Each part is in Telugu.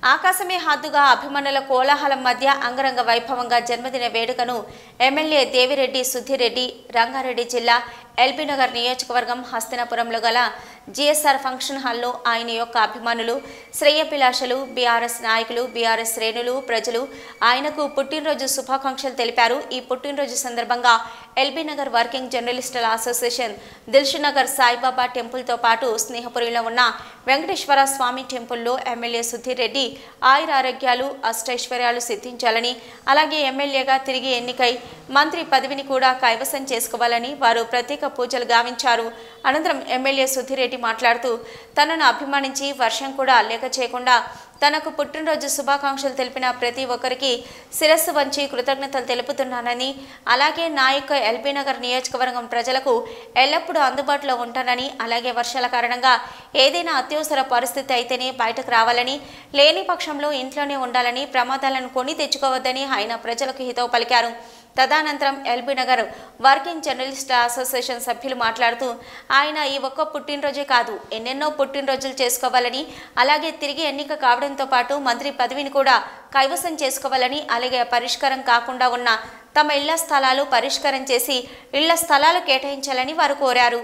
ఆకాశమే హద్దుగా అభిమానుల కోలాహలం మధ్య అంగరంగ వైభవంగా జన్మదిన వేడుకను ఎమ్మెల్యే దేవిరెడ్డి సుధిరెడ్డి రంగారెడ్డి జిల్లా ఎల్బీనగర్ నియోజకవర్గం హస్తినాపురంలో గల జిఎస్ఆర్ ఫంక్షన్ హాల్లో ఆయన యొక్క అభిమానులు శ్రేయభిలాషలు బీఆర్ఎస్ నాయకులు బీఆర్ఎస్ శ్రేణులు ప్రజలు ఆయనకు పుట్టినరోజు శుభాకాంక్షలు తెలిపారు ఈ పుట్టినరోజు సందర్భంగా ఎల్బీనగర్ వర్కింగ్ జర్నలిస్టుల అసోసియేషన్ దిల్షునగర్ సాయిబాబా టెంపుల్తో పాటు స్నేహపురిలో ఉన్న వెంకటేశ్వర స్వామి టెంపుల్లో ఎమ్మెల్యే సుధీర్ రెడ్డి ఆయుర ఆరోగ్యాలు అష్టైశ్వర్యాలు సిద్ధించాలని అలాగే ఎమ్మెల్యేగా తిరిగి ఎన్నికై మంత్రి పదవిని కూడా కైవసం చేసుకోవాలని వారు ప్రత్యేక పూజలు గావించారు అనంతరం ఎమ్మెల్యే సుధీర్ రెడ్డి మాట్లాడుతూ తనను అభిమానించి వర్షం కూడా లేక చేయకుండా తనకు పుట్టినరోజు శుభాకాంక్షలు తెలిపిన ప్రతి ఒక్కరికి శిరస్సు వంచి కృతజ్ఞతలు తెలుపుతున్నానని అలాగే నా యొక్క ఎల్బీ నగర్ నియోజకవర్గం ప్రజలకు ఎల్లప్పుడూ అందుబాటులో ఉంటానని అలాగే వర్షాల కారణంగా ఏదైనా అత్యవసర పరిస్థితి అయితేనే బయటకు రావాలని లేని పక్షంలో ఇంట్లోనే ఉండాలని ప్రమాదాలను కొని తెచ్చుకోవద్దని ఆయన ప్రజలకు హితవు పలికారు తదనంతరం LB Nagar working journalist association సభ్యులు మాట్లాడుతూ ఆయన ఈ ఒక్క పుట్టినరోజే కాదు ఎన్నెన్నో పుట్టినరోజులు చేసుకోవాలని అలాగే తిరిగి ఎన్నిక కావడంతో పాటు మంత్రి పదవిని కూడా కైవసం చేసుకోవాలని అలాగే పరిష్కారం కాకుండా ఉన్న తమ ఇళ్ల స్థలాలు పరిష్కారం చేసి ఇళ్ల స్థలాలు కేటాయించాలని వారు కోరారు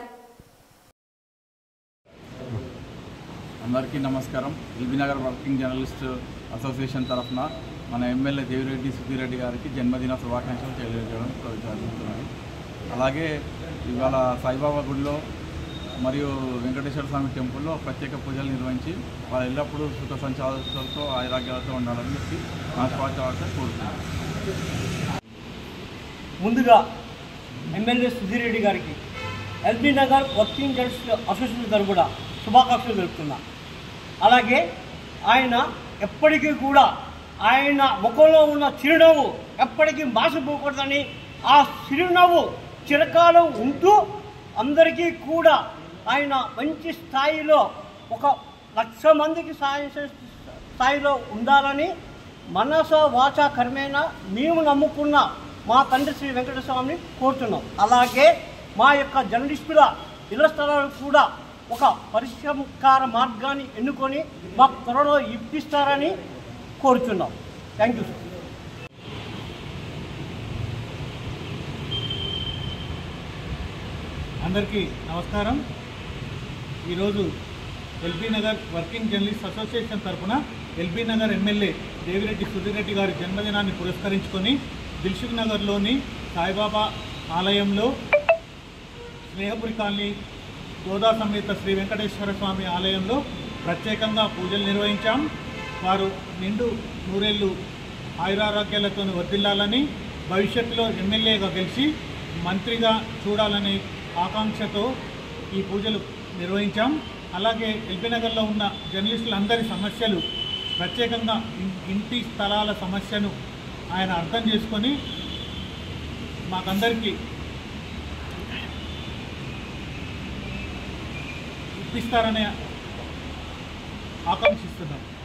అందరికీ నమస్కారం ఎల్బీనగర్ వర్కింగ్ జర్నలిస్ట్ అసోసియేషన్ తరఫున మన ఎమ్మెల్యే దేవిరెడ్డి సుధీరెడ్డి గారికి జన్మదిన శుభాకాంక్షలు తెలియజేయడం జరుగుతున్నాయి అలాగే ఇవాళ సాయిబాబా గుడిలో మరియు వెంకటేశ్వర స్వామి టెంపుల్లో ప్రత్యేక పూజలు నిర్వహించి వాళ్ళు ఎల్లప్పుడూ సుఖ సంచాలతో ఆరోగ్యాలతో ఉండాలని చెప్పి నా స్వాచాలతో కోరుతున్నాను ముందుగా ఎమ్మెల్యే సుధీర్ రెడ్డి గారికి LB Nagar working journalist association తరపున శుభాకాంక్షలు తెలుపుతున్నా అలాగే ఆయన ఎప్పటికీ కూడా ఆయన ముఖంలో ఉన్న చిరునవ్వు ఎప్పటికీ మాసిపోకూడదని ఆ చిరునవ్వు చిరకాలం ఉంటూ అందరికీ కూడా ఆయన మంచి స్థాయిలో ఒక లక్ష మందికి సాయం చేసే స్థాయిలో ఉండాలని మనస వాచ కర్మేణ మేము నమ్ముకున్న మా తండ్రి శ్రీ వెంకటేశ్వర స్వామిని కోరుతున్నాం అలాగే మా యొక్క జర్నలిస్టుల ఇళ్ల స్థలాలు కూడా ఒక పరిష్కార మార్గాన్ని ఎన్నుకొని మాకు త్వరలో ఇప్పిస్తారని కోరుతున్నాం థ్యాంక్ యూ సార్ అందరికీ నమస్కారం ఈరోజు LB Nagar working journalist association తరఫున ఎల్బీ నగర్ ఎమ్మెల్యే దేవిరెడ్డి సుధీరెడ్డి గారి జన్మదినాన్ని పురస్కరించుకొని దిల్సుఖ్ నగర్లోని సాయిబాబా ఆలయంలో స్నేహపురి కాలనీ గోదా సమేత శ్రీ వెంకటేశ్వర స్వామి ఆలయంలో ప్రత్యేకంగా పూజలు నిర్వహించాం వారు నిండు నూరేళ్ళు ఆయురారోగ్యాలతో వర్ధిల్లాలని భవిష్యత్తులో ఎమ్మెల్యేగా గెలిచి మంత్రిగా చూడాలనే ఆకాంక్షతో ఈ పూజలు నిర్వహించాం అలాగే ఎల్బీనగర్లో ఉన్న జర్నలిస్టులందరి సమస్యలు ప్రత్యేకంగా ఇన్- ఇంటి స్థలాల సమస్యను ఆయన అర్థం చేసుకొని మాకందరికీ ఇప్పిస్తారనే ఆకాంక్షిస్తున్నాం